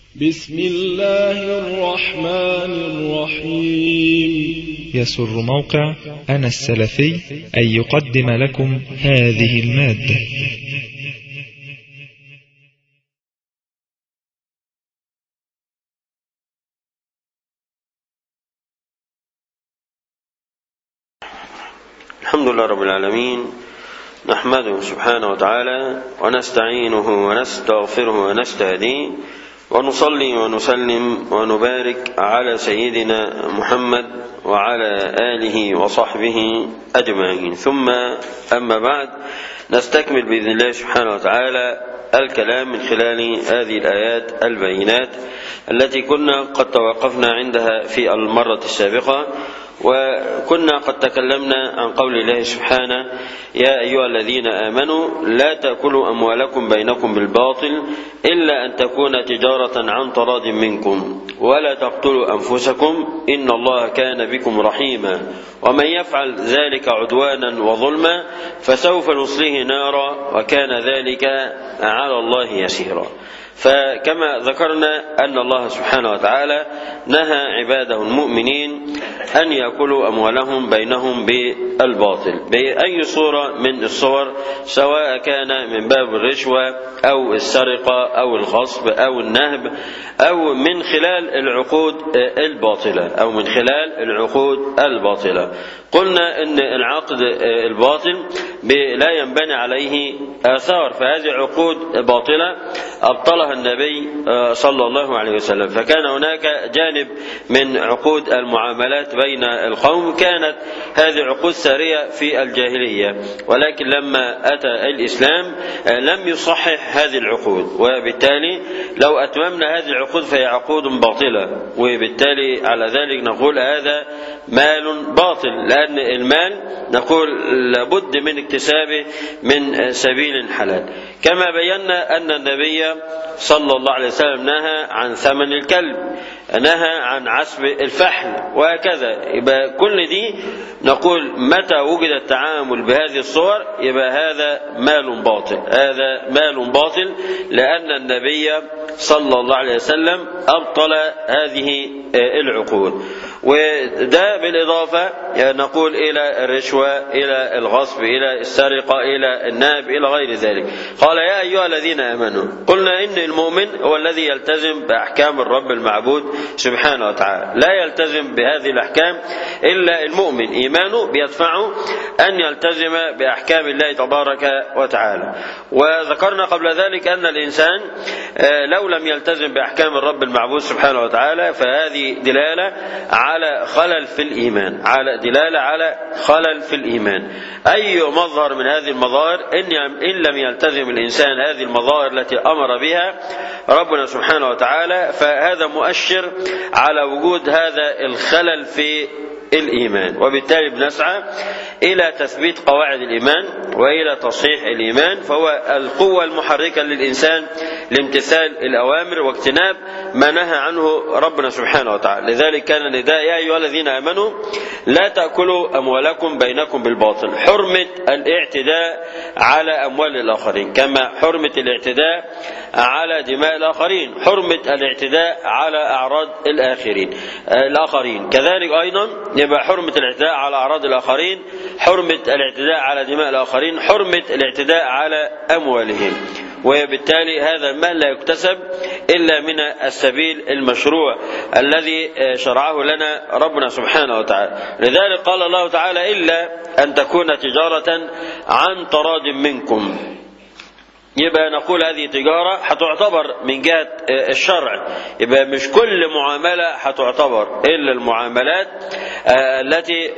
بسم الله الرحمن الرحيم يسر موقع أنا السلفي أن يقدم لكم هذه المادة الحمد لله رب العالمين نحمده سبحانه وتعالى ونستعينه ونستغفره ونستهديه ونصلي ونسلم ونبارك على سيدنا محمد وعلى آله وصحبه أجمعين ثم أما بعد نستكمل بإذن الله سبحانه وتعالى الكلام من خلال هذه الآيات البينات التي كنا قد توقفنا عندها في المرة السابقة وكنا قد تكلمنا عن قول الله سبحانه يا أيها الذين آمنوا لا تأكلوا أموالكم بينكم بالباطل إلا أن تكون تجارة عن تراض منكم ولا تقتلوا أنفسكم إن الله كان بكم رحيما ومن يفعل ذلك عدوانا وظلما فسوف نصليه نارا وكان ذلك على الله يسيرا فكما ذكرنا أن الله سبحانه وتعالى نهى عباده المؤمنين أن يأكلوا أموالهم بينهم بالباطل بأي صورة من الصور سواء كان من باب الرشوة أو السرقة أو الغصب أو النهب أو من خلال العقود الباطلة أو من خلال العقود الباطلة قلنا أن العقد الباطل لا ينبني عليه آثار فهذه عقود باطلة أبطلها النبي صلى الله عليه وسلم فكان هناك جانب من عقود المعاملات بين القوم كانت هذه عقود سارية في الجاهلية ولكن لما أتى الإسلام لم يصحح هذه العقود وبالتالي لو أتممنا هذه العقود فهي عقود باطلة وبالتالي على ذلك نقول هذا مال باطل لأن المال نقول لابد من اكتسابه من سبيل حلال كما بينا أن النبي صلى الله عليه وسلم نهى عن ثمن الكلب نهى عن عسب الفحل وهكذا يبقى كل دي نقول متى وجد التعامل بهذه الصور يبقى هذا مال باطل هذا مال باطل لأن النبي صلى الله عليه وسلم أبطل هذه العقود وده بالإضافة نقول إلى الرشوة إلى الغصب إلى السرقة إلى الناب إلى غير ذلك قال يا أيها الذين آمنوا قلنا إن المؤمن هو الذي يلتزم بأحكام الرب المعبود سبحانه وتعالى لا يلتزم بهذه الأحكام إلا المؤمن إيمانه بيدفعه أن يلتزم بأحكام الله تبارك وتعالى وذكرنا قبل ذلك أن الإنسان لو لم يلتزم بأحكام الرب المعبود سبحانه وتعالى فهذه دلالة على خلل في الإيمان على دلالة على خلل في الإيمان أي مظهر من هذه المظاهر إن, إن لم يلتزم الإنسان هذه المظاهر التي أمر بها ربنا سبحانه وتعالى فهذا مؤشر على وجود هذا الخلل في الإيمان وبالتالي بنسعى إلى تثبيت قواعد الإيمان وإلى تصحيح الإيمان فهو القوة المحركة للإنسان لامتثال الأوامر واجتناب ما نهى عنه ربنا سبحانه وتعالى لذلك كان نداء يا أيها الذين آمنوا لا تأكلوا أموالكم بينكم بالباطل حرمة الاعتداء على أموال الآخرين كما حرمة الاعتداء على دماء الآخرين حرمة الاعتداء على أعراض الآخرين الآخرين كذلك أيضا يبقى حرمة الاعتداء على أعراض الآخرين حرمة الاعتداء على دماء الآخرين حرمة الاعتداء على أموالهم وبالتالي هذا المال لا يكتسب إلا من السبيل المشروع الذي شرعه لنا ربنا سبحانه وتعالى لذلك قال الله تعالى إلا أن تكون تجارة عن تراض منكم يبقى نقول هذه تجارة هتعتبر من جهة الشرع يبقى مش كل معاملة هتعتبر إلا المعاملات التي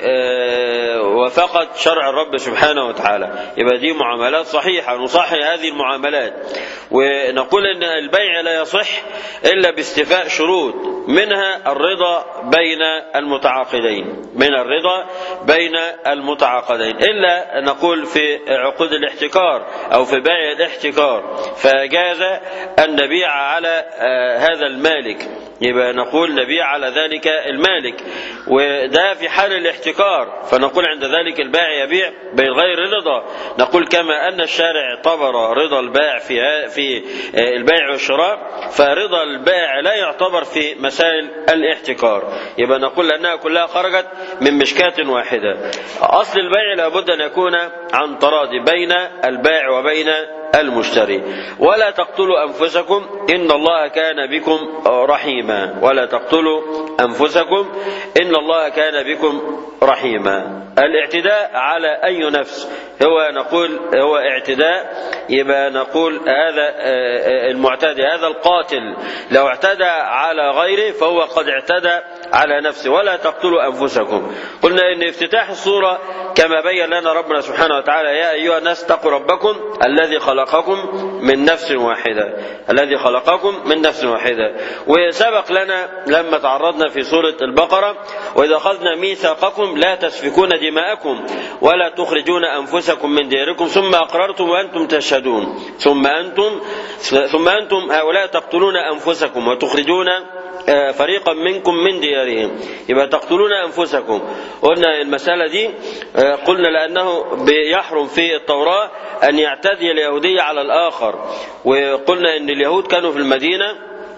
وفقت شرع الرب سبحانه وتعالى يبقى دي معاملات صحيحة نصحح هذه المعاملات ونقول إن البيع لا يصح إلا باستيفاء شروط منها الرضا بين المتعاقدين من الرضا بين المتعاقدين إلا نقول في عقود الاحتكار أو في بيع الاحتكار فجاز أن نبيع على هذا المالك يبقى نقول نبيع على ذلك المالك وده في حال الاحتكار فنقول عند ذلك البائع يبيع بغير رضا نقول كما أن الشارع اعتبر رضا البائع في في البيع والشراء فرضا البائع لا يعتبر في مسائل الاحتكار يبقى نقول أنها كلها خرجت من مشكاة واحدة أصل البيع لابد أن يكون عن تراضي بين البائع وبين المشتري ولا تقتلوا أنفسكم إن الله كان بكم رحيما ولا تقتلوا أنفسكم إن الله كان بكم رحيما الاعتداء على أي نفس هو نقول هو اعتداء يبقى نقول هذا المعتدي هذا القاتل لو اعتدى على غيره فهو قد اعتدى على نفسه ولا تقتلوا أنفسكم قلنا إن افتتاح الصورة كما بين لنا ربنا سبحانه وتعالى يا أيها الناس اتقوا ربكم الذي خلقكم من نفس واحدة الذي خلقكم من نفس واحدة وسبق لنا لما تعرضنا في سورة البقرة وإذا أخذنا ميثاقكم لا تسفكون دماءكم ولا تخرجون أنفسكم من ديركم ثم أقررتم وأنتم تشهدون ثم أنتم ثم أنتم هؤلاء تقتلون أنفسكم وتخرجون فريقا منكم من ديارهم يبقى تقتلون أنفسكم قلنا المسألة دي قلنا لأنه بيحرم في التوراة أن يعتدي اليهودي على الآخر وقلنا أن اليهود كانوا في المدينة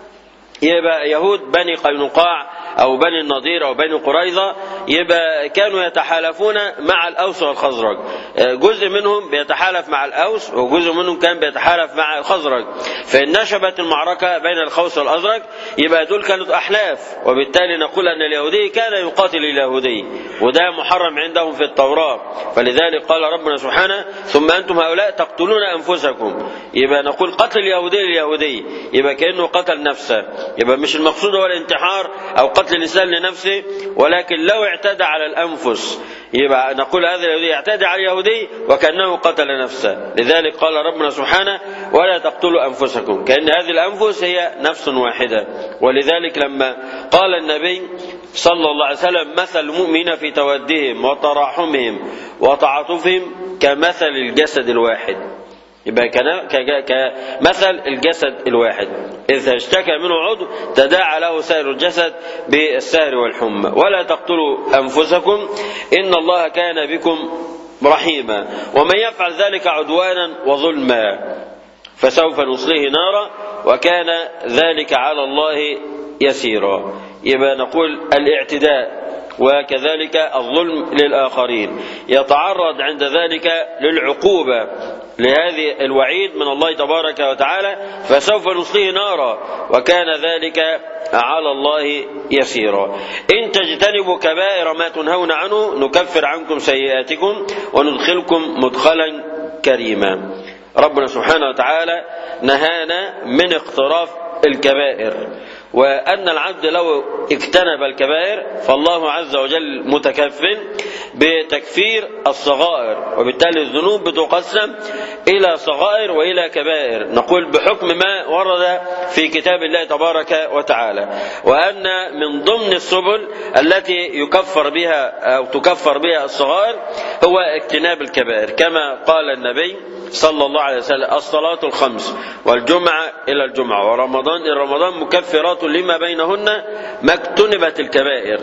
يبقى يهود بني قينقاع أو بني النضير أو بني قريظة يبقى كانوا يتحالفون مع الأوس والخزرج جزء منهم بيتحالف مع الأوس وجزء منهم كان بيتحالف مع الخزرج فإن نشبت المعركة بين الخوس والأزرج يبقى دول كانت أحلاف وبالتالي نقول أن اليهودي كان يقاتل اليهودي وده محرم عندهم في التوراة فلذلك قال ربنا سبحانه ثم أنتم هؤلاء تقتلون أنفسكم يبقى نقول قتل اليهودي لليهودي يبقى كأنه قتل نفسه يبقى مش المقصود هو الانتحار أو قتل الإنسان لنفسه ولكن لو اعتدى على الأنفس يبقى نقول هذا اليهودي يعتدي على اليهودي وكأنه قتل نفسه لذلك قال ربنا سبحانه ولا تقتلوا أنفسكم كأن هذه الأنفس هي نفس واحدة ولذلك لما قال النبي صلى الله عليه وسلم مثل المؤمن في تودهم وتراحمهم وتعاطفهم كمثل الجسد الواحد يبقى كمثل الجسد الواحد إذا اشتكى منه عضو تداعى له سائر الجسد بالسهر والحمى ولا تقتلوا أنفسكم إن الله كان بكم رحيما ومن يفعل ذلك عدوانا وظلما فسوف نصليه نارا وكان ذلك على الله يسيرا يبقى نقول الاعتداء وكذلك الظلم للآخرين يتعرض عند ذلك للعقوبة لهذه الوعيد من الله تبارك وتعالى فسوف نصليه نارا وكان ذلك على الله يسيرا إن تجتنبوا كبائر ما تنهون عنه نكفر عنكم سيئاتكم وندخلكم مدخلا كريما ربنا سبحانه وتعالى نهانا من اقتراف الكبائر وأن العبد لو اجتنب الكبائر فالله عز وجل متكفل بتكفير الصغائر وبالتالي الذنوب بتقسم إلى صغائر وإلى كبائر نقول بحكم ما ورد في كتاب الله تبارك وتعالى وأن من ضمن السبل التي يكفر بها أو تكفر بها الصغائر هو اجتناب الكبائر كما قال النبي صلى الله عليه وسلم الصلاة الخمس والجمعة إلى الجمعة ورمضان إلى رمضان مكفرات لما بينهن ما اجتنبت الكبائر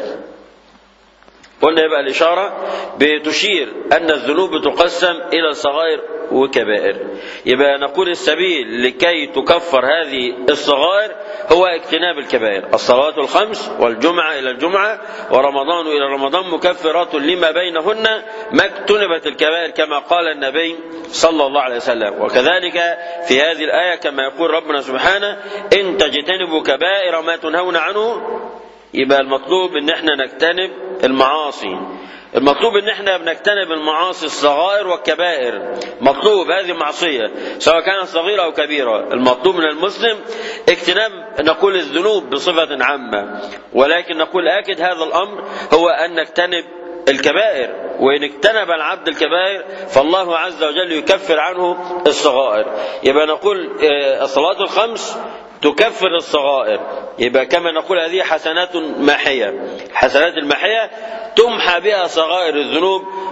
قلنا يبقى الإشارة بتشير أن الذنوب تقسم إلى صغائر وكبائر يبقى نقول السبيل لكي تكفر هذه الصغائر هو اجتناب الكبائر الصلوات الخمس والجمعة إلى الجمعة ورمضان إلى رمضان مكفرات لما بينهن ما اجتنبت الكبائر كما قال النبي صلى الله عليه وسلم وكذلك في هذه الآية كما يقول ربنا سبحانه إن تجتنبوا كبائر ما تنهون عنه يبقى المطلوب ان احنا نجتنب المعاصي المطلوب ان احنا بنجتنب المعاصي الصغائر والكبائر مطلوب هذه معصية سواء كانت صغيرة او كبيرة المطلوب من المسلم اجتناب نقول الذنوب بصفة عامة ولكن نقول اكد هذا الامر هو ان نجتنب الكبائر وإن اجتنب العبد الكبائر فالله عز وجل يكفر عنه الصغائر يبقى نقول الصلاة الخمس تكفر الصغائر يبقى كما نقول هذه حسنات ماحية حسنات الماحية تمحى بها صغائر الذنوب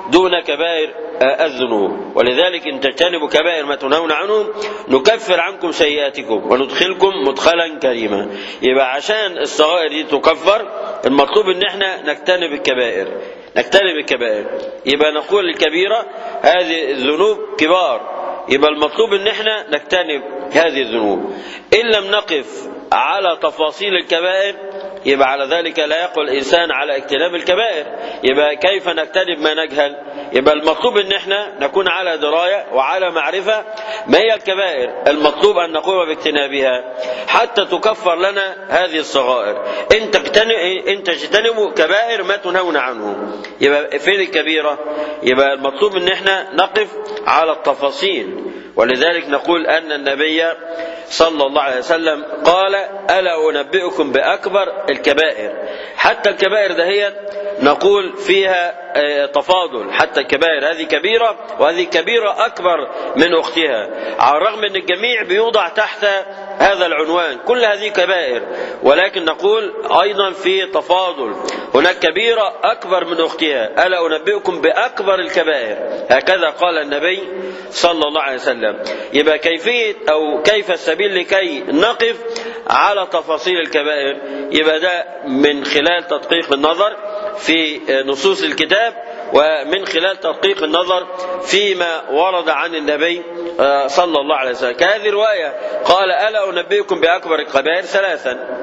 دون كبائر الذنوب ولذلك إن تجتنبوا كبائر ما تنهون عنه نكفر عنكم سيئاتكم وندخلكم مدخلا كريما يبقى عشان الصغائر دي تكفر المطلوب ان احنا نجتنب الكبائر نجتنب الكبائر يبقى نقول الكبيرة هذه الذنوب كبار يبقى المطلوب ان احنا نجتنب هذه الذنوب ان لم نقف على تفاصيل الكبائر يبقى على ذلك لا يقوى الانسان على اجتناب الكبائر يبقى كيف نجتنب ما نجهل يبقى المطلوب ان احنا نكون على درايه وعلى معرفه ما هي الكبائر المطلوب ان نقوم باجتنابها حتى تكفر لنا هذه الصغائر ان تجتنب ان تجتنبوا كبائر ما تنهون عنه يبقى فين الكبيره يبقى المطلوب ان احنا نقف على التفاصيل ولذلك نقول ان النبي صلى الله عليه وسلم قال الا انبئكم باكبر الكبائر حتى الكبائر دهيت نقول فيها تفاضل حتى الكبائر هذه كبيرة وهذه كبيرة أكبر من أختها على الرغم أن الجميع بيوضع تحت هذا العنوان كل هذه كبائر ولكن نقول أيضا في تفاضل هناك كبيرة أكبر من أختها ألا أنبئكم بأكبر الكبائر هكذا قال النبي صلى الله عليه وسلم يبقى كيفية أو كيف السبيل لكي نقف على تفاصيل الكبائر يبقى ده من خلال تدقيق النظر في نصوص الكتاب ومن خلال تدقيق النظر فيما ورد عن النبي صلى الله عليه وسلم كهذه رواية قال ألا أنبئكم بأكبر الكبائر ثلاثا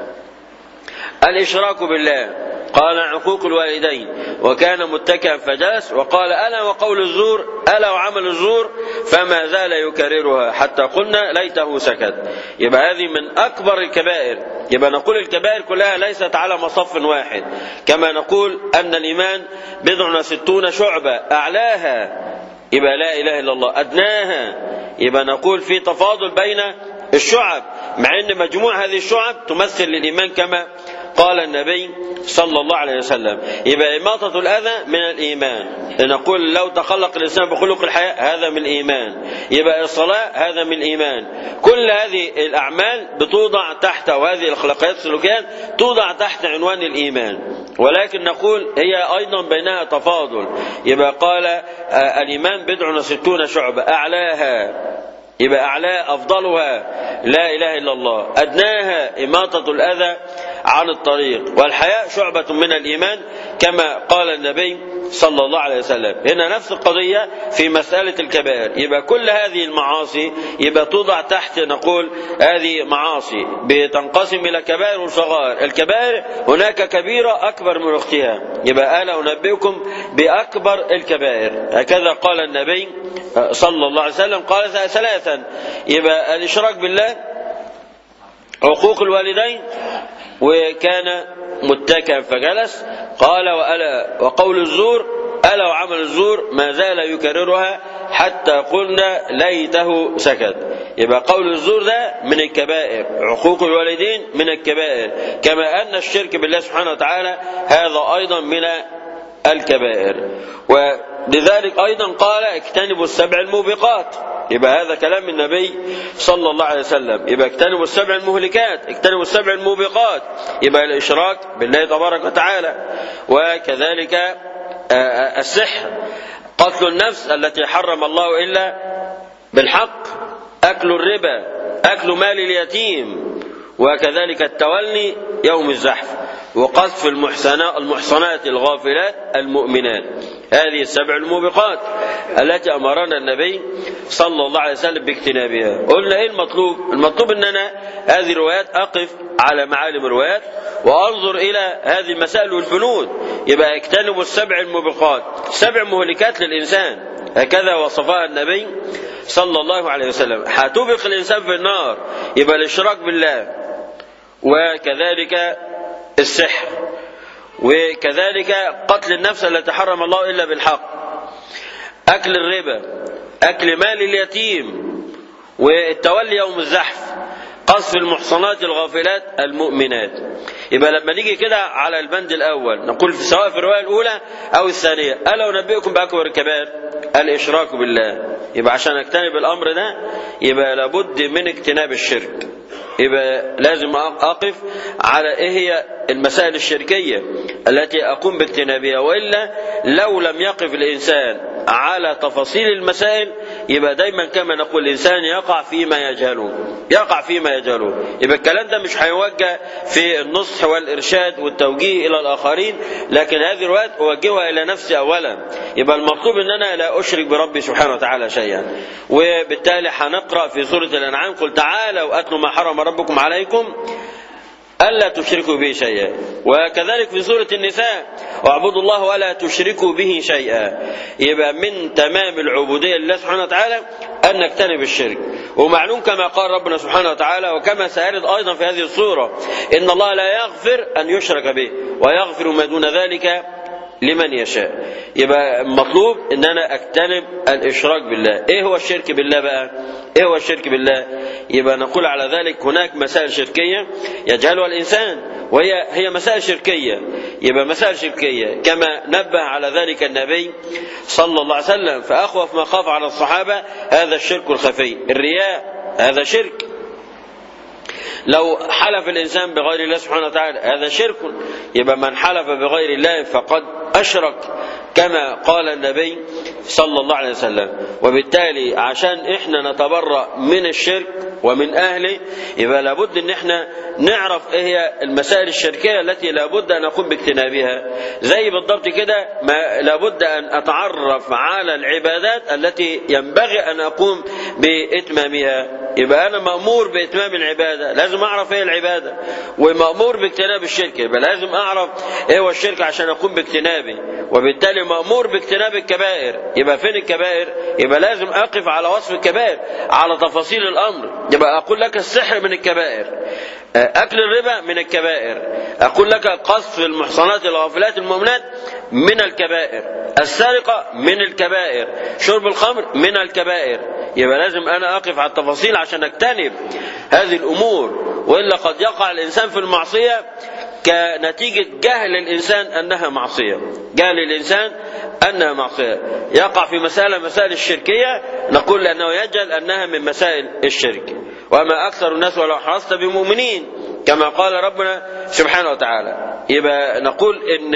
الإشراك بالله قال عقوق الوالدين وكان متكئا فجلس وقال ألا وقول الزور ألا وعمل الزور فما زال يكررها حتى قلنا ليته سكت يبقى هذه من أكبر الكبائر يبقى نقول الكبائر كلها ليست على مصف واحد كما نقول أن الإيمان بضع وستون شعبة أعلاها يبقى لا إله إلا الله أدناها يبقى نقول في تفاضل بين الشعب مع أن مجموع هذه الشعب تمثل الإيمان كما قال النبي صلى الله عليه وسلم يبقى إماطة الأذى من الإيمان نقول لو تخلق الإنسان بخلق الحياة هذا من الإيمان يبقى الصلاة هذا من الإيمان كل هذه الأعمال بتوضع تحت وهذه الأخلاقيات السلوكيات توضع تحت عنوان الإيمان ولكن نقول هي أيضا بينها تفاضل يبقى قال آه الإيمان بضع وستون شعبة أعلاها يبقى أعلاها أفضلها لا إله إلا الله أدناها إماطة الأذى عن الطريق والحياء شعبة من الإيمان كما قال النبي صلى الله عليه وسلم هنا نفس القضية في مسألة الكبائر يبقى كل هذه المعاصي يبقى توضع تحت نقول هذه معاصي بتنقسم إلى كبائر وصغائر الكبائر هناك كبيرة أكبر من أختها يبقى ألا أنبئكم بأكبر الكبائر هكذا قال النبي صلى الله عليه وسلم قال ثلاثا يبقى الإشراك بالله عقوق الوالدين وكان متكئا فجلس قال وألا وقول الزور ألا وعمل الزور ما زال يكررها حتى قلنا ليته سكت يبقى قول الزور ده من الكبائر عقوق الوالدين من الكبائر كما أن الشرك بالله سبحانه وتعالى هذا أيضا من الكبائر ولذلك أيضا قال اجتنبوا السبع الموبقات يبقى هذا كلام النبي صلى الله عليه وسلم يبقى اجتنبوا السبع المهلكات اجتنبوا السبع الموبقات يبقى الإشراك بالله تبارك وتعالى وكذلك السحر قتل النفس التي حرم الله إلا بالحق أكل الربا أكل مال اليتيم وكذلك التولي يوم الزحف وقذف المحسنات المحصنات الغافلات المؤمنات هذه السبع الموبقات التي امرنا النبي صلى الله عليه وسلم باجتنابها قلنا ايه المطلوب المطلوب ان انا هذه الروايات اقف على معالم الروايات وانظر الى هذه المسائل والبنود يبقى اجتنبوا السبع الموبقات سبع مهلكات للانسان هكذا وصفها النبي صلى الله عليه وسلم هتوبق الانسان في النار يبقى الاشراك بالله وكذلك السحر وكذلك قتل النفس التي حرم الله الا بالحق اكل الربا اكل مال اليتيم والتولي يوم الزحف قصف المحصنات الغافلات المؤمنات يبقى لما نيجي كده على البند الاول نقول في سواء في الروايه الاولى او الثانيه الا انبئكم باكبر الكبائر الاشراك بالله يبقى عشان اجتنب الامر ده يبقى لابد من اجتناب الشرك يبقى لازم أقف على إيه هي المسائل الشركية التي أقوم باجتنابها وإلا لو لم يقف الإنسان على تفاصيل المسائل يبقى دايما كما نقول الإنسان يقع فيما يجهله يقع فيما يجهله يبقى الكلام ده مش هيوجه في النصح والإرشاد والتوجيه إلى الآخرين لكن هذه الوقت أوجهها إلى نفسي أولا يبقى المطلوب أن أنا لا أشرك بربي سبحانه وتعالى شيئا وبالتالي هنقرأ في سورة الأنعام قل تعالوا أتلوا ما حرم ربكم عليكم ألا تشركوا به شيئا وكذلك في سورة النساء واعبدوا الله ولا تشركوا به شيئا يبقى من تمام العبودية لله سبحانه وتعالى أن نجتنب الشرك ومعلوم كما قال ربنا سبحانه وتعالى وكما سيرد أيضا في هذه الصورة إن الله لا يغفر أن يشرك به ويغفر ما دون ذلك لمن يشاء يبقى مطلوب ان انا اجتنب الاشراك بالله ايه هو الشرك بالله بقى ايه هو الشرك بالله يبقى نقول على ذلك هناك مسائل شركيه يجهلها الانسان وهي هي مسائل شركيه يبقى مسائل شركيه كما نبه على ذلك النبي صلى الله عليه وسلم فاخوف ما خاف على الصحابه هذا الشرك الخفي الرياء هذا شرك لو حلف الإنسان بغير الله سبحانه وتعالى هذا شرك يبقى من حلف بغير الله فقد أشرك كما قال النبي صلى الله عليه وسلم وبالتالي عشان احنا نتبرأ من الشرك ومن أهله يبقى لابد ان احنا نعرف ايه هي المسائل الشركية التي لابد ان نقوم باجتنابها زي بالضبط كده ما لابد ان اتعرف على العبادات التي ينبغي ان اقوم باتمامها يبقى انا مامور باتمام العباده لازم اعرف ايه العباده ومامور باجتناب الشرك يبقى لازم اعرف ايه هو الشرك عشان اقوم باجتنابه وبالتالي مامور باجتناب الكبائر يبقى فين الكبائر يبقى لازم اقف على وصف الكبائر على تفاصيل الامر يبقى اقول لك السحر من الكبائر اكل الربا من الكبائر اقول لك قصف المحصنات الغافلات المؤمنات من الكبائر السرقه من الكبائر شرب الخمر من الكبائر يبقى لازم انا اقف على التفاصيل عشان اجتنب هذه الامور والا قد يقع الانسان في المعصيه كنتيجة جهل الإنسان أنها معصية جهل الإنسان أنها معصية يقع في مسألة مسائل الشركية نقول لأنه يجهل أنها من مسائل الشرك وما أكثر الناس ولو حرصت بمؤمنين كما قال ربنا سبحانه وتعالى يبقى نقول إن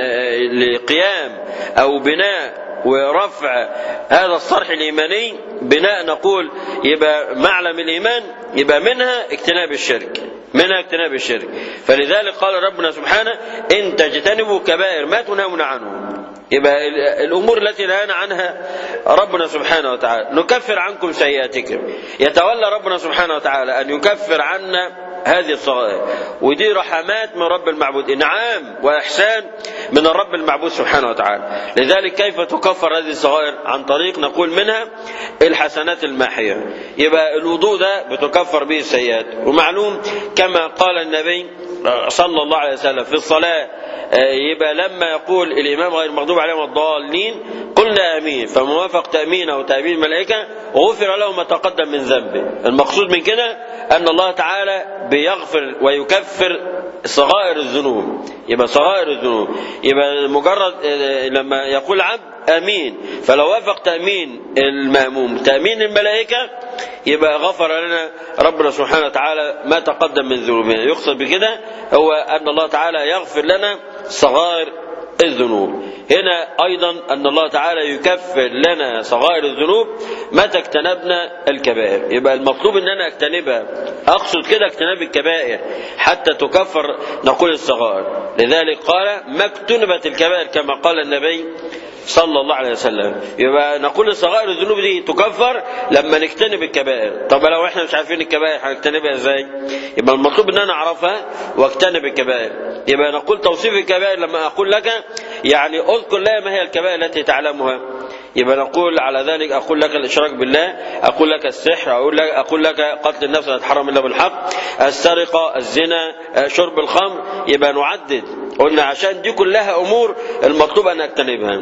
لقيام أو بناء ورفع هذا الصرح الإيماني بناء نقول يبقى معلم الإيمان يبقى منها اجتناب الشرك منها اجتناب الشرك فلذلك قال ربنا سبحانه إن تجتنبوا كبائر ما تنهون عنه يبقى الأمور التي نهانا عنها ربنا سبحانه وتعالى نكفر عنكم سيئاتكم يتولى ربنا سبحانه وتعالى أن يكفر عنا هذه الصغائر ودي رحمات من رب المعبود إنعام وإحسان من الرب المعبود سبحانه وتعالى لذلك كيف تكفر هذه الصغائر عن طريق نقول منها الحسنات الماحية يبقى الوضوء ده بتكفر به السيئات ومعلوم كما قال النبي صلى الله عليه وسلم في الصلاة يبقى لما يقول الإمام غير المغضوب عليهم الضالين قلنا آمين فموافق تأمين أو تأمين الملائكة غفر له ما تقدم من ذنبه المقصود من كده أن الله تعالى بيغفر ويكفر صغائر الذنوب يبقى صغائر الذنوب يبقى مجرد لما يقول عبد امين فلو وافق تامين الماموم تامين الملائكه يبقى غفر لنا ربنا سبحانه وتعالى ما تقدم من ذنوبنا يقصد بكده هو ان الله تعالى يغفر لنا صغائر الذنوب هنا أيضا أن الله تعالى يكفر لنا صغائر الذنوب متى اجتنبنا الكبائر يبقى المطلوب أن أنا أجتنبها أقصد كده اجتناب الكبائر حتى تكفر نقول الصغائر لذلك قال ما اجتنبت الكبائر كما قال النبي صلى الله عليه وسلم يبقى نقول صغائر الذنوب دي تكفر لما نجتنب الكبائر طب لو احنا مش عارفين الكبائر هنجتنبها ازاي يبقى المطلوب ان انا اعرفها واجتنب الكبائر يبقى نقول توصيف الكبائر لما اقول لك يعني اذكر لها ما هي الكبائر التي تعلمها يبقى نقول على ذلك اقول لك الاشراك بالله اقول لك السحر اقول لك اقول لك قتل النفس لا تحرم الا بالحق السرقه الزنا شرب الخمر يبقى نعدد قلنا عشان دي كلها امور المطلوب ان نجتنبها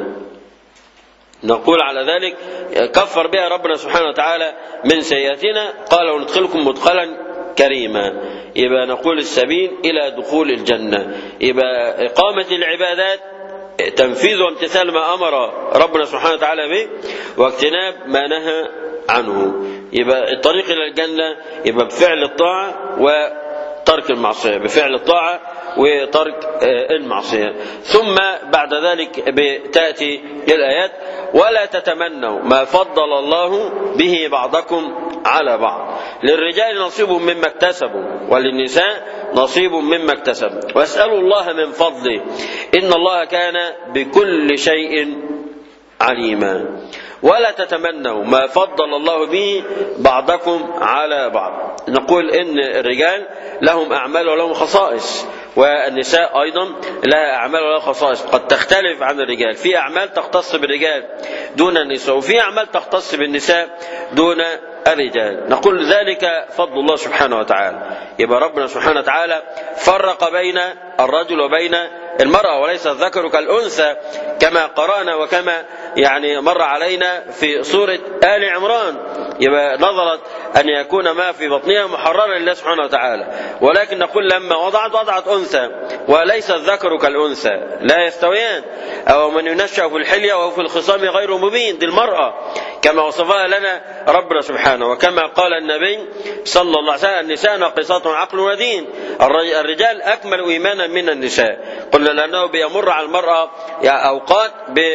نقول على ذلك كفر بها ربنا سبحانه وتعالى من سيئاتنا قال وندخلكم مدخلا كريما يبقى نقول السبيل إلى دخول الجنة يبقى إقامة العبادات تنفيذ وامتثال ما أمر ربنا سبحانه وتعالى به واجتناب ما نهى عنه يبقى الطريق إلى الجنة يبقى بفعل الطاعة وترك المعصية بفعل الطاعة وترك المعصية ثم بعد ذلك بتأتي الآيات ولا تتمنوا ما فضل الله به بعضكم على بعض للرجال نصيب مما اكتسبوا وللنساء نصيب مما اكتسبوا واسألوا الله من فضله إن الله كان بكل شيء عليما ولا تتمنوا ما فضل الله به بعضكم على بعض نقول ان الرجال لهم اعمال ولهم خصائص والنساء ايضا لها اعمال ولها خصائص قد تختلف عن الرجال في اعمال تختص بالرجال دون النساء وفي اعمال تختص بالنساء دون الرجال نقول ذلك فضل الله سبحانه وتعالى يبقى ربنا سبحانه وتعالى فرق بين الرجل وبين المرأة وليس الذكر كالأنثى كما قرأنا وكما يعني مر علينا في سورة آل عمران يبقى نظرت أن يكون ما في بطنها محررا لله سبحانه وتعالى ولكن نقول لما وضعت وضعت أنثى وليس الذكر كالأنثى لا يستويان أو من ينشأ في الحلية وهو في الخصام غير مبين دي المرأة كما وصفها لنا ربنا سبحانه وكما قال النبي صلى الله عليه وسلم النساء ناقصات عقل ودين الرجال أكمل إيمانا من النساء قلنا لأنه بيمر على المرأة يعني أوقات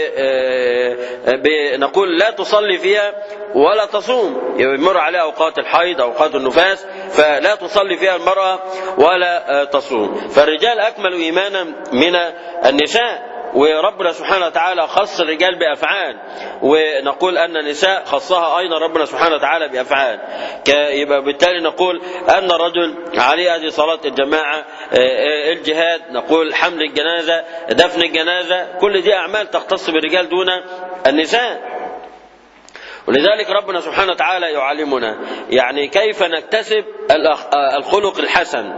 نقول لا تصلي فيها ولا تصوم يمر عليها أوقات الحيض أوقات النفاس فلا تصلي فيها المرأة ولا تصوم فالرجال أكمل إيمانا من النساء وربنا سبحانه وتعالى خص الرجال بافعال ونقول ان النساء خصها ايضا ربنا سبحانه وتعالى بافعال يبقى بالتالي نقول ان الرجل عليه هذه صلاه الجماعه الجهاد نقول حمل الجنازه دفن الجنازه كل دي اعمال تختص بالرجال دون النساء ولذلك ربنا سبحانه وتعالى يعلمنا يعني كيف نكتسب الخلق الحسن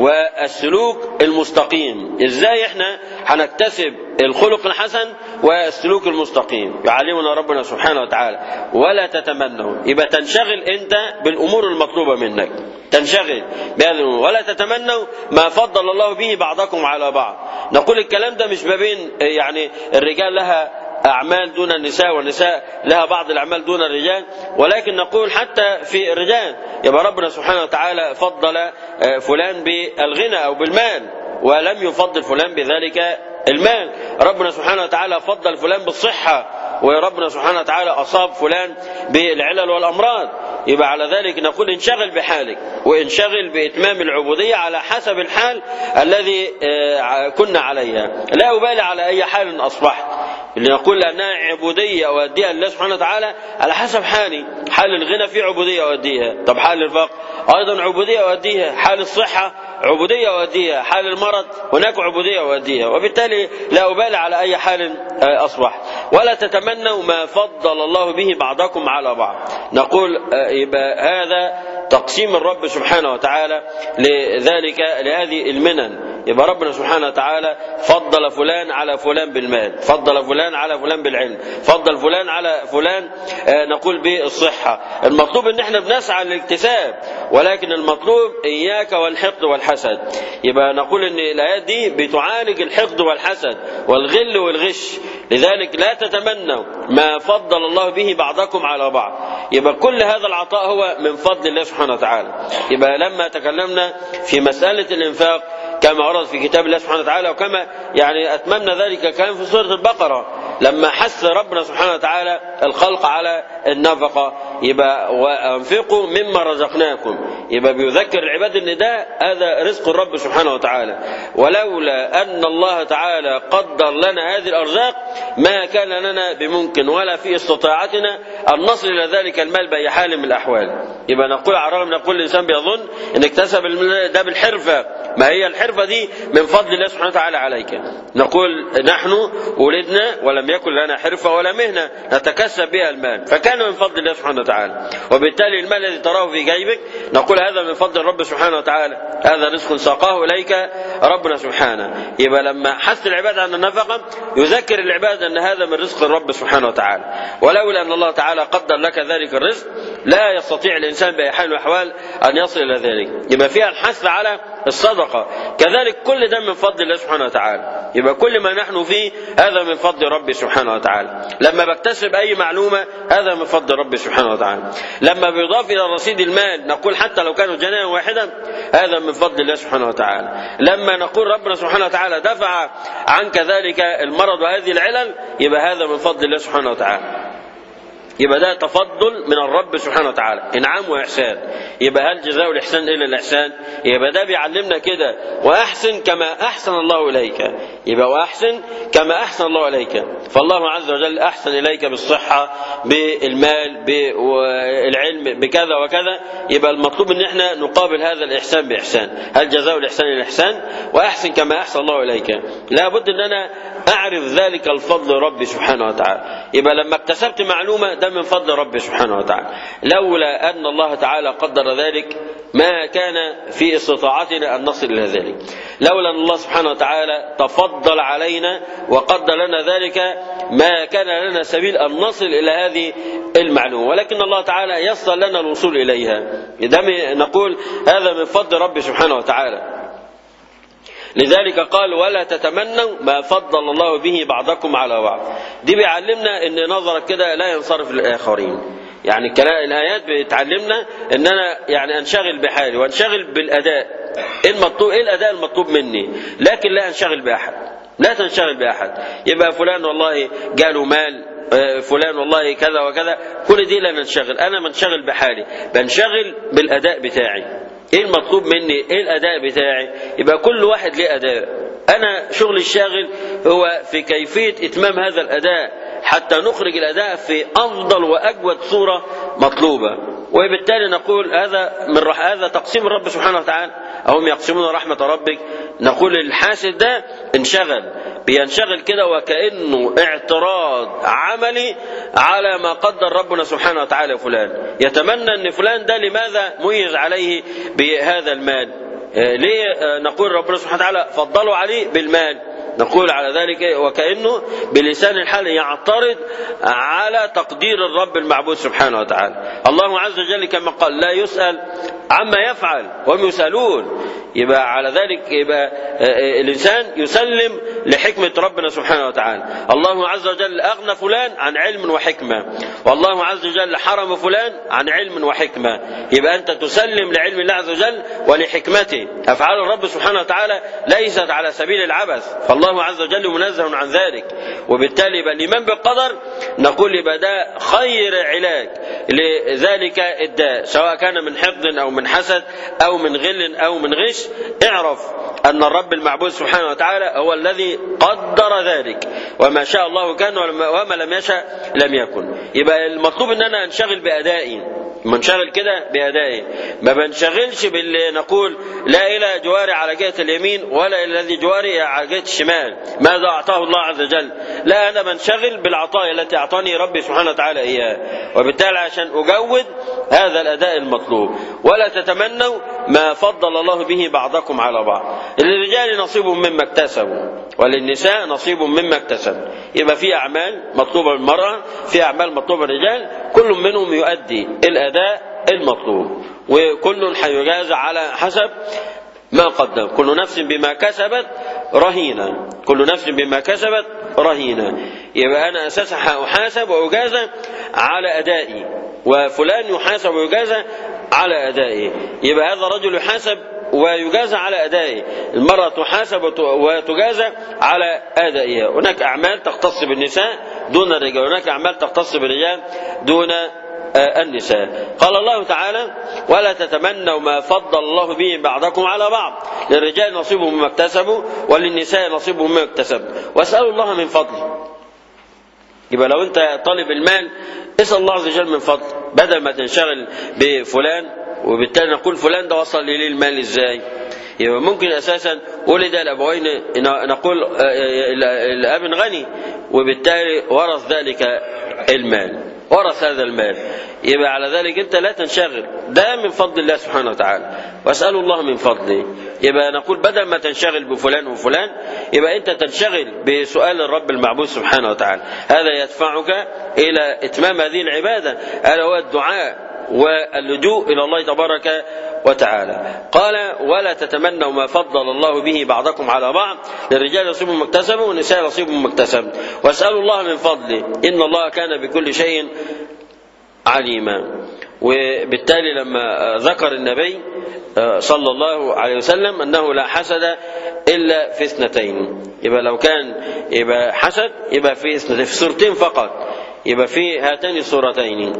والسلوك المستقيم ازاي احنا هنكتسب الخلق الحسن والسلوك المستقيم يعلمنا ربنا سبحانه وتعالى ولا تتمنوا يبقى تنشغل انت بالامور المطلوبه منك تنشغل بهذه ولا تتمنوا ما فضل الله به بعضكم على بعض نقول الكلام ده مش ما بين يعني الرجال لها أعمال دون النساء والنساء لها بعض الأعمال دون الرجال ولكن نقول حتى في الرجال يبقى ربنا سبحانه وتعالى فضل فلان بالغنى أو بالمال ولم يفضل فلان بذلك المال ربنا سبحانه وتعالى فضل فلان بالصحة وربنا سبحانه وتعالى أصاب فلان بالعلل والأمراض يبقى على ذلك نقول انشغل بحالك وانشغل بإتمام العبودية على حسب الحال الذي كنا عليها لا أبالي على أي حال أصبحت اللي نقول لأنها عبودية أؤديها لله سبحانه وتعالى على حسب حالي حال الغنى في عبودية أؤديها طب حال الفقر أيضا عبودية أؤديها حال الصحة عبودية أؤديها حال المرض هناك عبودية أؤديها وبالتالي لا أبالي على أي حال أصبح ولا تتمنوا ما فضل الله به بعضكم على بعض نقول يبقى هذا تقسيم الرب سبحانه وتعالى لذلك لهذه المنن يبقى ربنا سبحانه وتعالى فضل فلان على فلان بالمال فضل فلان على فلان بالعلم فضل فلان على فلان نقول بالصحة المطلوب ان احنا بنسعى للاكتساب ولكن المطلوب اياك والحقد والحسد يبقى نقول ان الايات دي بتعالج الحقد والحسد والغل والغش لذلك لا تتمنوا ما فضل الله به بعضكم على بعض يبقى كل هذا العطاء هو من فضل الله سبحانه وتعالى يبقى لما تكلمنا في مسألة الإنفاق كما ورد في كتاب الله سبحانه وتعالى وكما يعني أتممنا ذلك كان في سورة البقرة لما حث ربنا سبحانه وتعالى الخلق على النفقة يبقى وأنفقوا مما رزقناكم يبقى بيذكر العباد ان ده هذا رزق الرب سبحانه وتعالى ولولا أن الله تعالى قدر لنا هذه الأرزاق ما كان لنا بممكن ولا في استطاعتنا أن نصل إلى ذلك المال بأي حال من الأحوال يبقى نقول على الرغم من كل إنسان بيظن أن اكتسب ده بالحرفة ما هي الحرفة دي من فضل الله سبحانه وتعالى عليك نقول نحن ولدنا ولم يكن لنا حرفة ولا مهنة نتكسب بها المال فكان من فضل الله سبحانه وتعالى وبالتالي المال الذي تراه في جيبك نقول هذا من فضل الرب سبحانه وتعالى هذا رزق ساقاه إليك ربنا سبحانه يبقى لما حث العباد عن النفقة يذكر العباد أن هذا من رزق الرب سبحانه وتعالى ولولا أن الله تعالى قدر لك ذلك الرزق لا يستطيع الإنسان بأي حال من الأحوال أن يصل إلى ذلك يبقى فيها الحث على الصدقة كذلك كل ده من فضل الله سبحانه وتعالى يبقى كل ما نحن فيه هذا من فضل ربي سبحانه وتعالى لما بكتسب أي معلومة هذا من فضل ربي سبحانه وتعالى لما بيضاف إلى رصيد المال نقول حتى لو كانوا جنايا واحدة هذا من فضل الله سبحانه وتعالى لما نقول ربنا سبحانه وتعالى دفع عنك ذلك المرض وهذه العلل يبقى هذا من فضل الله سبحانه وتعالى يبقى ده تفضل من الرب سبحانه وتعالى انعام واحسان يبقى هل جزاء الاحسان الا الاحسان يبقى ده بيعلمنا كده واحسن كما احسن الله اليك يبقى واحسن كما احسن الله اليك فالله عز وجل احسن اليك بالصحه بالمال بالعلم بكذا وكذا يبقى المطلوب ان احنا نقابل هذا الاحسان باحسان هل جزاء الاحسان الا الاحسان واحسن كما احسن الله اليك لابد ان انا اعرف ذلك الفضل ربي سبحانه وتعالى يبقى لما اكتسبت معلومه ده من فضل ربي سبحانه وتعالى لولا أن الله تعالى قدر ذلك ما كان في استطاعتنا أن نصل إلى ذلك لولا أن الله سبحانه وتعالى تفضل علينا وقدر لنا ذلك ما كان لنا سبيل أن نصل إلى هذه المعلومة ولكن الله تعالى يسر لنا الوصول إليها إذا نقول هذا من فضل ربي سبحانه وتعالى لذلك قال ولا تتمنوا ما فضل الله به بعضكم على بعض دي بيعلمنا ان نظرك كده لا ينصرف للاخرين يعني الكلام الايات بتعلمنا ان انا يعني انشغل بحالي وانشغل بالاداء ايه المطلوب ايه الاداء المطلوب مني لكن لا انشغل باحد لا تنشغل باحد يبقى فلان والله جاله مال فلان والله كذا وكذا كل دي لا ننشغل انا منشغل بحالي بنشغل بالاداء بتاعي ايه المطلوب مني ايه الاداء بتاعي يبقى كل واحد ليه اداء انا شغلي الشاغل هو في كيفيه اتمام هذا الاداء حتى نخرج الاداء في افضل واجود صوره مطلوبه وبالتالي نقول هذا من رح هذا تقسيم الرب سبحانه وتعالى أهم يقسمون رحمة ربك نقول الحاسد ده انشغل بينشغل كده وكأنه اعتراض عملي على ما قدر ربنا سبحانه وتعالى فلان يتمنى أن فلان ده لماذا ميز عليه بهذا المال ليه نقول ربنا سبحانه وتعالى فضلوا عليه بالمال نقول على ذلك وكأنه بلسان الحال يعترض على تقدير الرب المعبود سبحانه وتعالى الله عز وجل كما قال لا يسأل عما يفعل وهم يسألون يبقى على ذلك يبقى الإنسان يسلم لحكمة ربنا سبحانه وتعالى الله عز وجل أغنى فلان عن علم وحكمة والله عز وجل حرم فلان عن علم وحكمة يبقى أنت تسلم لعلم الله عز وجل ولحكمته أفعال الرب سبحانه وتعالى ليست على سبيل العبث فالله عز وجل منزه عن ذلك وبالتالي يبقى الإيمان بالقدر نقول يبقى ده خير علاج لذلك الداء سواء كان من حقد أو من حسد أو من غل أو من غش اعرف أن الرب المعبود سبحانه وتعالى هو الذي قدر ذلك وما شاء الله كان وما لم يشاء لم يكن يبقى المطلوب ان انا انشغل بادائي منشغل كده بادائي ما بنشغلش باللي نقول لا الى جواري على جهه اليمين ولا الى الذي جواري على جهه الشمال ماذا اعطاه الله عز وجل لا انا بنشغل بالعطايا التي اعطاني ربي سبحانه وتعالى اياها وبالتالي عشان اجود هذا الاداء المطلوب ولا تتمنوا ما فضل الله به بعضكم على بعض للرجال نصيب مما اكتسبوا وللنساء نصيب مما اكتسب يبقى في اعمال مطلوبه للمراه في اعمال مطلوبه للرجال كل منهم يؤدي الاداء المطلوب وكل حيجازى على حسب ما قدم كل نفس بما كسبت رهينة كل نفس بما كسبت رهينة يبقى أنا أساسا أحاسب وأجازى على أدائي وفلان يحاسب ويجازى على أدائه يبقى هذا الرجل يحاسب ويجازى على أدائه المرأة تحاسب وتجازى على أدائها هناك أعمال تختص بالنساء دون الرجال هناك أعمال تختص بالرجال دون النساء قال الله تعالى ولا تتمنوا ما فضل الله به بعضكم على بعض للرجال نصيب مما اكتسبوا وللنساء نصيب مما اكتسبوا واسألوا الله من فضله يبقى لو انت طالب المال اسأل الله عز وجل من فضل بدل ما تنشغل بفلان وبالتالي نقول فلان ده وصل ليه المال ازاي يبقى ممكن اساسا ولد الابوين نقول الاب غني وبالتالي ورث ذلك المال ورث هذا المال يبقى على ذلك انت لا تنشغل ده من فضل الله سبحانه وتعالى واسالوا الله من فضله يبقى نقول بدل ما تنشغل بفلان وفلان يبقى انت تنشغل بسؤال الرب المعبود سبحانه وتعالى هذا يدفعك الى اتمام هذه العباده الا هو الدعاء واللجوء إلى الله تبارك وتعالى قال ولا تتمنوا ما فضل الله به بعضكم على بعض للرجال نصيب مكتسب والنساء نصيب مكتسب واسألوا الله من فضله إن الله كان بكل شيء عليما وبالتالي لما ذكر النبي صلى الله عليه وسلم أنه لا حسد إلا في اثنتين يبقى لو كان يبقى حسد يبقى في اثنتين في صورتين فقط يبقى في هاتين الصورتين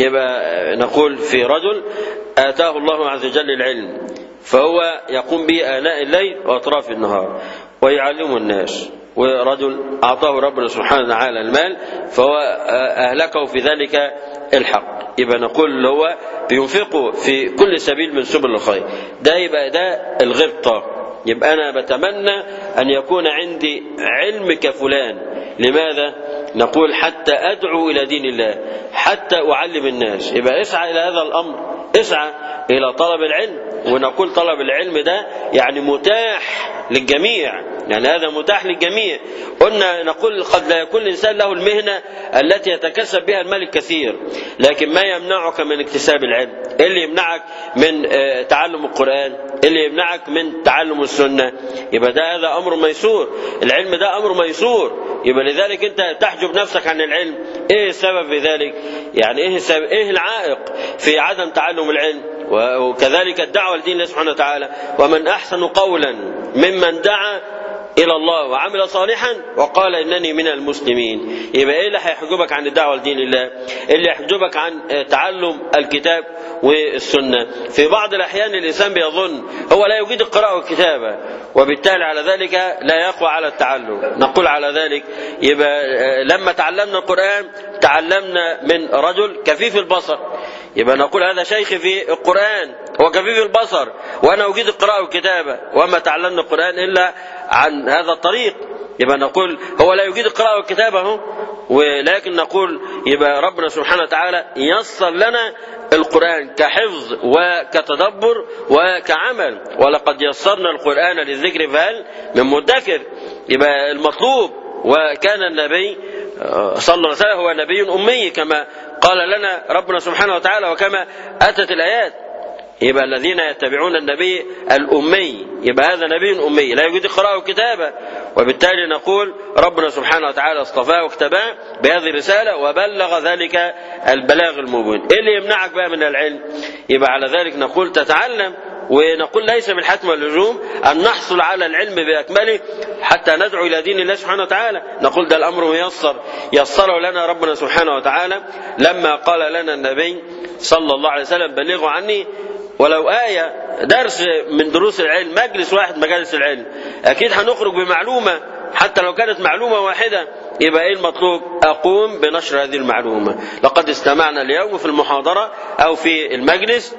يبقى نقول في رجل آتاه الله عز وجل العلم فهو يقوم به آناء الليل وأطراف النهار ويعلم الناس ورجل أعطاه ربنا سبحانه وتعالى المال فهو أهلكه في ذلك الحق يبقى نقول اللي هو بينفقه في كل سبيل من سبل الخير ده يبقى ده الغبطة يبقى أنا بتمنى أن يكون عندي علم كفلان لماذا؟ نقول حتى أدعو إلى دين الله حتى أعلم الناس يبقى اسعى إلى هذا الأمر اسعى إلى طلب العلم ونقول طلب العلم ده يعني متاح للجميع يعني هذا متاح للجميع قلنا نقول قد لا يكون الإنسان له المهنة التي يتكسب بها المال الكثير لكن ما يمنعك من اكتساب العلم إيه اللي يمنعك من تعلم القرآن إيه اللي يمنعك من تعلم السنة يبقى ده هذا أمر ميسور العلم ده أمر ميسور يبقى لذلك أنت تحجب نفسك عن العلم إيه السبب في ذلك يعني إيه, السبب إيه العائق في عدم تعلم العلم وكذلك الدعوة لدين الله سبحانه وتعالى ومن أحسن قولا ممن دعا إلى الله وعمل صالحا وقال إنني من المسلمين يبقى إيه اللي هيحجبك عن الدعوة لدين الله اللي يحجبك عن تعلم الكتاب والسنة في بعض الأحيان الإنسان بيظن هو لا يجيد القراءة والكتابة وبالتالي على ذلك لا يقوى على التعلم نقول على ذلك يبقى لما تعلمنا القرآن تعلمنا من رجل كفيف البصر يبقى نقول هذا شيخي في القرآن هو كفيف البصر وأنا أجيد القراءة والكتابة وما تعلمنا القرآن إلا عن هذا الطريق يبقى نقول هو لا يجيد القراءة والكتابة اهو ولكن نقول يبقى ربنا سبحانه وتعالى يسر لنا القرآن كحفظ وكتدبر وكعمل ولقد يسرنا القرآن للذكر فهل من مدكر يبقى المطلوب وكان النبي صلى الله عليه وسلم هو نبي أمي كما قال لنا ربنا سبحانه وتعالى وكما أتت الآيات يبقى الذين يتبعون النبي الأمي يبقى هذا نبي أمي لا يجيد قراءة وكتابة وبالتالي نقول ربنا سبحانه وتعالى اصطفاه واكتباه بهذه الرسالة وبلغ ذلك البلاغ المبين ايه اللي يمنعك بقى من العلم يبقى على ذلك نقول تتعلم ونقول ليس بالحتم واللزوم أن نحصل على العلم بأكمله حتى ندعو إلى دين الله سبحانه وتعالى نقول ده الأمر ميسر يسره لنا ربنا سبحانه وتعالى لما قال لنا النبي صلى الله عليه وسلم بلغوا عني ولو آية درس من دروس العلم مجلس واحد مجالس العلم أكيد هنخرج بمعلومة حتى لو كانت معلومة واحدة يبقى ايه المطلوب اقوم بنشر هذه المعلومة لقد استمعنا اليوم في المحاضرة او في المجلس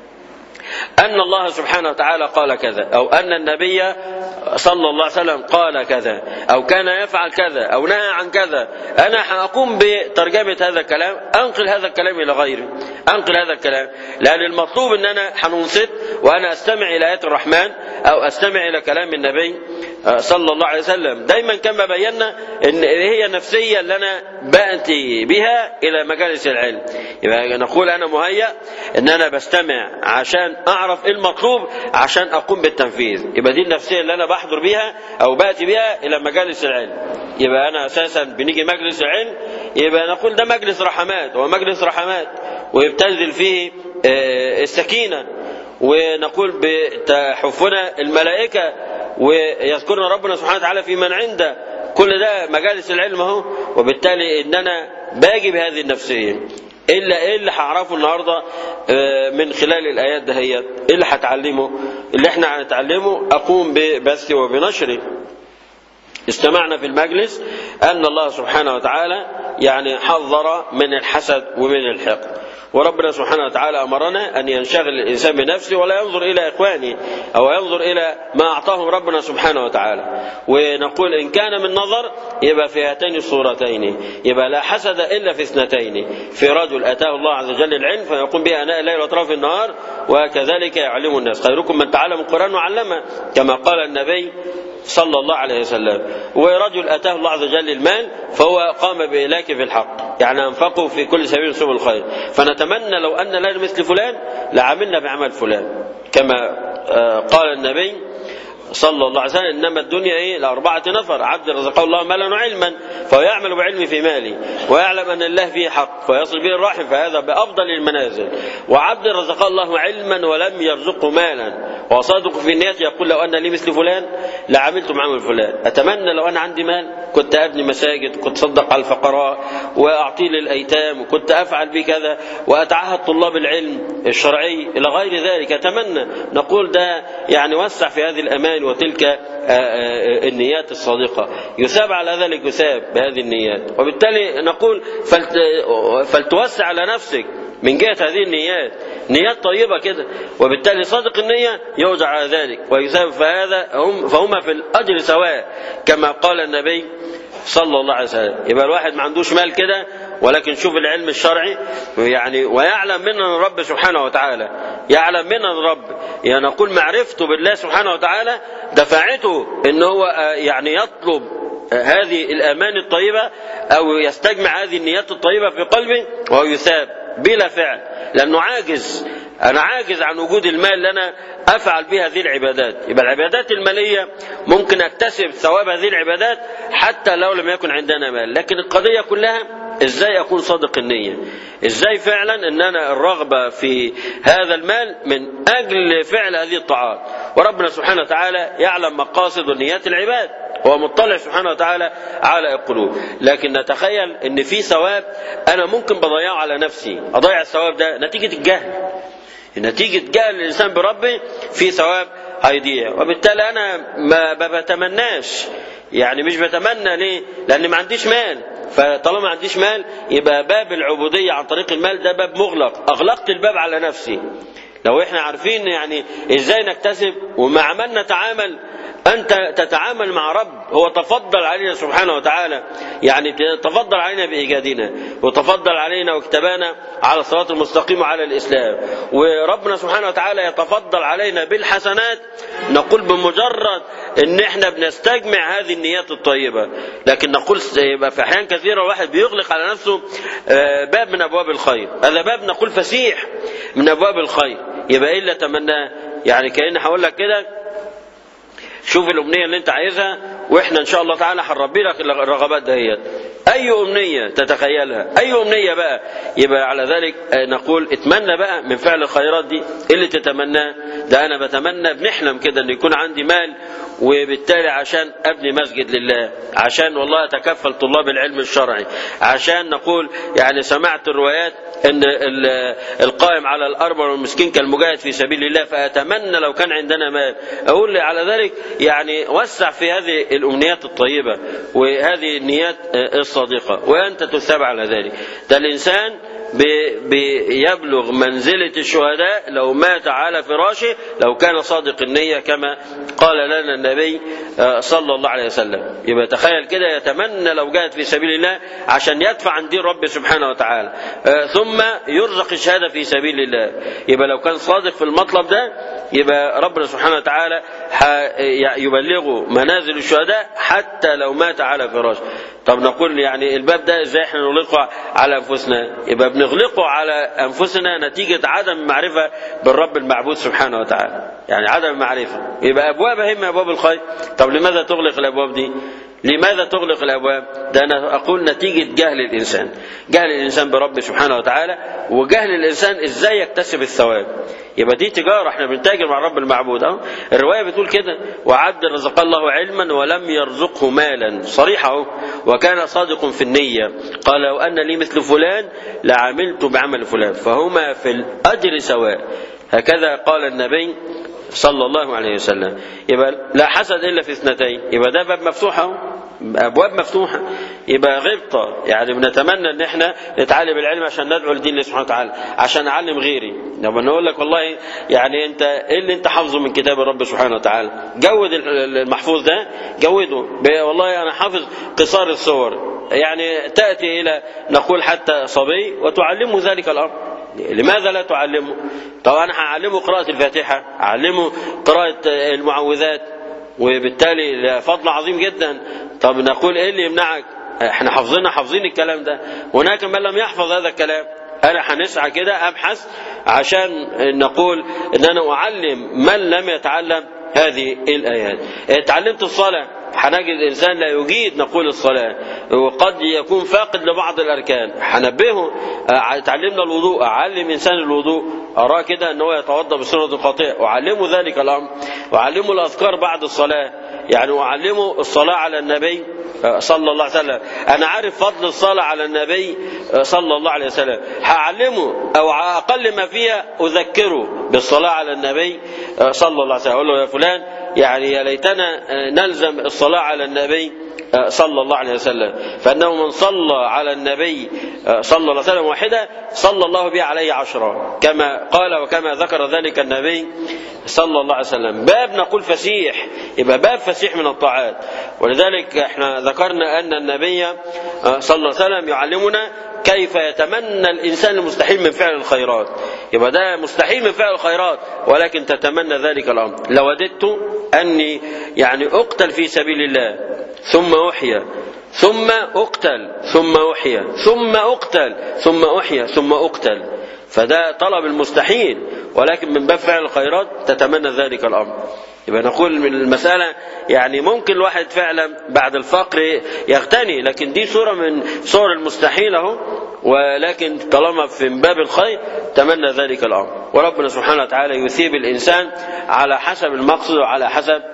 أن الله سبحانه وتعالى قال كذا أو أن النبي صلى الله عليه وسلم قال كذا أو كان يفعل كذا أو نهى عن كذا أنا هقوم بترجمة هذا الكلام أنقل هذا الكلام إلى غيري أنقل هذا الكلام لأن المطلوب أن أنا هننصت وأنا أستمع إلى آيات الرحمن أو أستمع إلى كلام النبي صلى الله عليه وسلم دايما كما بينا ان هي نفسيه اللي انا باتي بها الى مجالس العلم يبقى نقول انا مهيأ ان انا بستمع عشان اعرف ايه المطلوب عشان اقوم بالتنفيذ يبقى دي النفسيه اللي انا بحضر بيها او باتي بيها الى مجالس العلم يبقى انا اساسا بنيجي مجلس العلم يبقى نقول ده مجلس رحمات هو مجلس رحمات ويبتذل فيه السكينه ونقول بتحفنا الملائكه ويذكرنا ربنا سبحانه وتعالى في من عنده كل ده مجالس العلم اهو وبالتالي ان انا باجي بهذه النفسيه الا ايه اللي هعرفه النهارده من خلال الايات دهيت ايه اللي هتعلمه اللي احنا هنتعلمه اقوم ببثه وبنشره استمعنا في المجلس ان الله سبحانه وتعالى يعني حذر من الحسد ومن الحقد وربنا سبحانه وتعالى امرنا ان ينشغل الانسان بنفسه ولا ينظر الى اخوانه او ينظر الى ما اعطاهم ربنا سبحانه وتعالى ونقول ان كان من نظر يبقى في هاتين الصورتين يبقى لا حسد الا في اثنتين في رجل اتاه الله عز وجل العلم فيقوم به اناء الليل واطراف النهار وكذلك يعلم الناس خيركم من تعلم القران وعلمه كما قال النبي صلى الله عليه وسلم ورجل اتاه الله عز وجل المال فهو قام باهلاكه في الحق يعني أنفقوا في كل سبيل سبل الخير فنتمنى لو أن لنا مثل فلان لعملنا بعمل فلان كما قال النبي صلى الله عليه وسلم انما الدنيا ايه لاربعه نفر عبد رزقه الله مالا وعلما فهو يعمل بعلمه في ماله ويعلم ان الله فيه حق فيصل به الرحم فهذا بافضل المنازل وعبد رزقه الله علما ولم يرزقه مالا وصادق في النية يقول لو ان لي مثل فلان لعملت بعمل فلان اتمنى لو انا عندي مال كنت ابني مساجد كنت اصدق على الفقراء واعطي للايتام وكنت افعل به كذا واتعهد طلاب العلم الشرعي الى غير ذلك اتمنى نقول ده يعني وسع في هذه الامان وتلك النيات الصادقة يثاب على ذلك يثاب بهذه النيات وبالتالي نقول فلت فلتوسع على نفسك من جهة هذه النيات نيات طيبة كده وبالتالي صادق النية يوجع على ذلك ويثاب فهذا هم فهما في الأجر سواء كما قال النبي صلى الله عليه وسلم يبقى الواحد ما عندوش مال كده ولكن شوف العلم الشرعي يعني ويعلم منا الرب سبحانه وتعالى يعلم منا الرب يعني نقول معرفته بالله سبحانه وتعالى دفعته ان هو يعني يطلب هذه الامان الطيبه او يستجمع هذه النيات الطيبه في قلبه وهو يثاب بلا فعل لانه عاجز انا عاجز عن وجود المال اللي انا افعل به هذه العبادات يبقى العبادات الماليه ممكن اكتسب ثواب هذه العبادات حتى لو لم يكن عندنا مال لكن القضيه كلها ازاي اكون صادق النيه ازاي فعلا ان انا الرغبه في هذا المال من اجل فعل هذه الطاعات وربنا سبحانه وتعالى يعلم مقاصد ونيات العباد هو مطلع سبحانه وتعالى على القلوب لكن نتخيل ان في ثواب انا ممكن بضيعه على نفسي اضيع الثواب ده نتيجه الجهل نتيجة جهل الإنسان بربه في ثواب هيضيع وبالتالي أنا ما بتمناش يعني مش بتمنى ليه؟ لأن ما عنديش مال فطالما ما عنديش مال يبقى باب العبودية عن طريق المال ده باب مغلق أغلقت الباب على نفسي لو احنا عارفين يعني ازاي نكتسب ومع من نتعامل انت تتعامل مع رب هو تفضل علينا سبحانه وتعالى يعني تفضل علينا بايجادنا وتفضل علينا واكتبانا على الصراط المستقيم وعلى الاسلام وربنا سبحانه وتعالى يتفضل علينا بالحسنات نقول بمجرد ان احنا بنستجمع هذه النيات الطيبه لكن نقول يبقى في احيان كثيره الواحد بيغلق على نفسه باب من ابواب الخير هذا باب نقول فسيح من ابواب الخير يبقى ايه اللي اتمناه يعني كأن هقول لك كده شوف الأمنية اللي أنت عايزها وإحنا إن شاء الله تعالى هنربي لك الرغبات دهيت أي أمنية تتخيلها أي أمنية بقى يبقى على ذلك نقول اتمنى بقى من فعل الخيرات دي اللي تتمناه ده أنا بتمنى بنحلم كده إن يكون عندي مال وبالتالي عشان ابني مسجد لله عشان والله اتكفل طلاب العلم الشرعي عشان نقول يعني سمعت الروايات ان القائم على الاربع والمسكين كالمجاهد في سبيل الله فاتمنى لو كان عندنا مال اقول على ذلك يعني وسع في هذه الامنيات الطيبه وهذه النيات الصادقه وانت تثاب على ذلك ده الانسان بيبلغ منزلة الشهداء لو مات على فراشه لو كان صادق النية كما قال لنا النبي صلى الله عليه وسلم يبقى تخيل كده يتمنى لو جاهد في سبيل الله عشان يدفع عن دين رب سبحانه وتعالى ثم يرزق الشهادة في سبيل الله يبقى لو كان صادق في المطلب ده يبقى ربنا سبحانه وتعالى يبلغه منازل الشهداء حتى لو مات على فراشه طب نقول يعني الباب ده ازاي احنا نغلقه على انفسنا يبقى بنغلقه على انفسنا نتيجه عدم معرفه بالرب المعبود سبحانه وتعالى يعني عدم المعرفه يبقى ابوابها هم ابواب الخير طب لماذا تغلق الابواب دي لماذا تغلق الابواب ده انا اقول نتيجه جهل الانسان جهل الانسان برب سبحانه وتعالى وجهل الانسان ازاي يكتسب الثواب يبقى دي تجاره احنا بنتاجر مع الرب المعبود اه الروايه بتقول كده وعبد رزق الله علما ولم يرزقه مالا صريحه اهو وكان صادق في النيه قال لو ان لي مثل فلان لعملت بعمل فلان فهما في الاجر سواء هكذا قال النبي صلى الله عليه وسلم يبقى لا حسد الا في اثنتين يبقى ده باب مفتوح اهو ابواب مفتوحه يبقى غبطه يعني بنتمنى ان احنا نتعلم العلم عشان ندعو لدين الله سبحانه وتعالى عشان اعلم غيري لما نقول لك والله يعني انت ايه اللي انت حافظه من كتاب الرب سبحانه وتعالى جود المحفوظ ده جوده والله انا حافظ قصار الصور يعني تاتي الى نقول حتى صبي وتعلمه ذلك الامر لماذا لا تعلمه طبعا انا هعلمه قراءة الفاتحة اعلمه قراءة المعوذات وبالتالي فضل عظيم جدا طب نقول ايه اللي يمنعك احنا حافظين حافظين الكلام ده هناك من لم يحفظ هذا الكلام انا هنسعى كده ابحث عشان نقول ان انا اعلم من لم يتعلم هذه الايات اتعلمت الصلاه هنجد الانسان لا يجيد نقول الصلاه وقد يكون فاقد لبعض الاركان هنبهه اه، اتعلمنا الوضوء اعلم انسان الوضوء اراه كده ان هو يتوضا بصوره خاطئه اعلمه ذلك الامر واعلمه الاذكار بعد الصلاه يعني اعلمه الصلاه على النبي اه، صلى الله عليه وسلم انا عارف فضل الصلاه على النبي اه، صلى الله عليه وسلم هعلمه او على اقل ما فيها اذكره بالصلاه على النبي صلى الله عليه وسلم اقول له يا فلان يعني يا ليتنا نلزم الصلاه على النبي صلى الله عليه وسلم فانه من صلى على النبي صلى الله عليه وسلم واحده صلى الله به عليه عشرا كما قال وكما ذكر ذلك النبي صلى الله عليه وسلم باب نقول فسيح يبقى باب فسيح من الطاعات ولذلك احنا ذكرنا ان النبي صلى الله عليه وسلم يعلمنا كيف يتمنى الانسان المستحيل من فعل الخيرات يبقى ده مستحيل من فعل الخيرات ولكن تتمنى ذلك الامر لوددت اني يعني اقتل في سبيل الله ثم احيا ثم اقتل ثم احيا ثم اقتل ثم احيا ثم اقتل فده طلب المستحيل ولكن من باب فعل الخيرات تتمنى ذلك الامر يبقى نقول من المسألة يعني ممكن الواحد فعلا بعد الفقر يغتني لكن دي صورة من صور المستحيل اهو ولكن طالما في باب الخير تمنى ذلك الأمر وربنا سبحانه وتعالى يثيب الإنسان على حسب المقصد وعلى حسب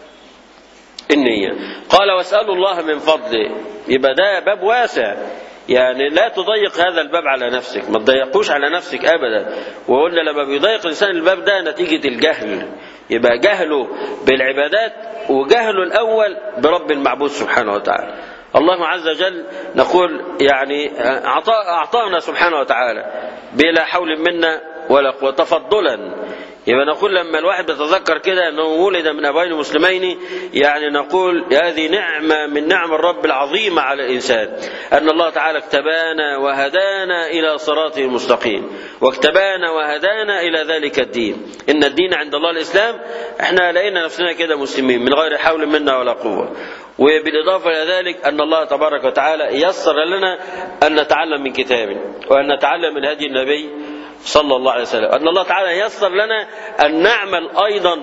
النية قال واسألوا الله من فضله يبقى ده باب واسع يعني لا تضيق هذا الباب على نفسك ما تضيقوش على نفسك ابدا وقلنا لما بيضيق الانسان الباب ده نتيجه الجهل يبقى جهله بالعبادات وجهله الاول برب المعبود سبحانه وتعالى الله عز وجل نقول يعني اعطانا سبحانه وتعالى بلا حول منا ولا قوه تفضلا يبقى نقول لما الواحد بيتذكر كده انه ولد من ابوين مسلمين يعني نقول هذه نعمه من نعم الرب العظيمه على الانسان ان الله تعالى اكتبانا وهدانا الى صراطه المستقيم واكتبانا وهدانا الى ذلك الدين ان الدين عند الله الاسلام احنا لقينا نفسنا كده مسلمين من غير حول منا ولا قوه وبالإضافة إلى ذلك أن الله تبارك وتعالى يسر لنا أن نتعلم من كتابه وأن نتعلم من هدي النبي صلى الله عليه وسلم أن الله تعالى يسر لنا أن نعمل أيضا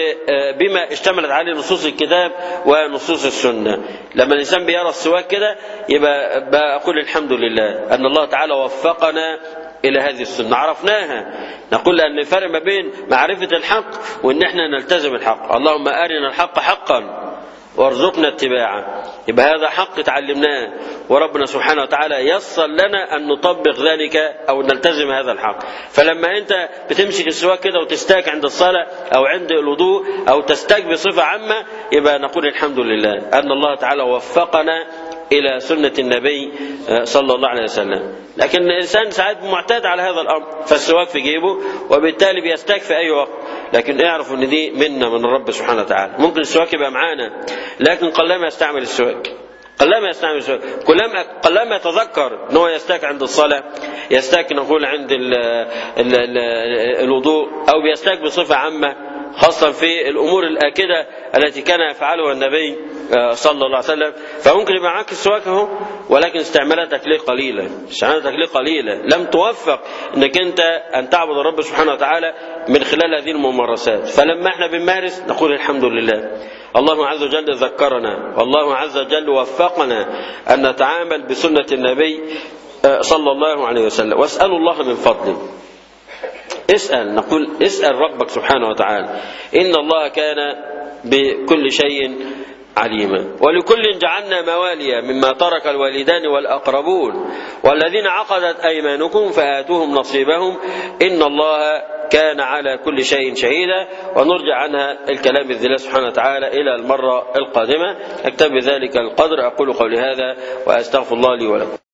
بما اشتملت عليه نصوص الكتاب ونصوص السنة لما الإنسان بيرى السواك كده يبقى بقول الحمد لله أن الله تعالى وفقنا إلى هذه السنة عرفناها نقول أن الفرق ما بين معرفة الحق وأن احنا نلتزم الحق اللهم أرنا الحق حقا وارزقنا اتباعه يبقى هذا حق تعلمناه وربنا سبحانه وتعالى يسر لنا ان نطبق ذلك او نلتزم هذا الحق فلما انت بتمسك السواك كده وتستاك عند الصلاه او عند الوضوء او تستاك بصفه عامه يبقى نقول الحمد لله ان الله تعالى وفقنا الى سنه النبي صلى الله عليه وسلم لكن الانسان ساعات معتاد على هذا الامر فالسواك في جيبه وبالتالي بيستاك في اي وقت لكن اعرفوا ان دي منا من الرب سبحانه وتعالى ممكن السواك يبقى معانا لكن قلما يستعمل السواك قلما يستعمل السواك قلما قلما يتذكر ان هو يستاك عند الصلاه يستاك نقول عند ال ال ال الوضوء او بيستاك بصفه عامه خاصة في الأمور الآكدة التي كان يفعلها النبي صلى الله عليه وسلم فممكن يبقى معاك السواك اهو ولكن استعمالاتك ليه قليلة استعمالاتك ليه قليلة لم توفق انك انت ان تعبد الرب سبحانه وتعالى من خلال هذه الممارسات فلما احنا بنمارس نقول الحمد لله الله عز وجل ذكرنا والله عز وجل وفقنا ان نتعامل بسنة النبي صلى الله عليه وسلم واسألوا الله من فضله اسأل نقول اسأل ربك سبحانه وتعالى إن الله كان بكل شيء عليما ولكل جعلنا مواليا مما ترك الوالدان والأقربون والذين عقدت أيمانكم فآتوهم نصيبهم إن الله كان على كل شيء شهيدا ونرجع عنها الكلام بإذن الله سبحانه وتعالى إلى المرة القادمة أكتب بذلك القدر أقول قولي هذا وأستغفر الله لي ولكم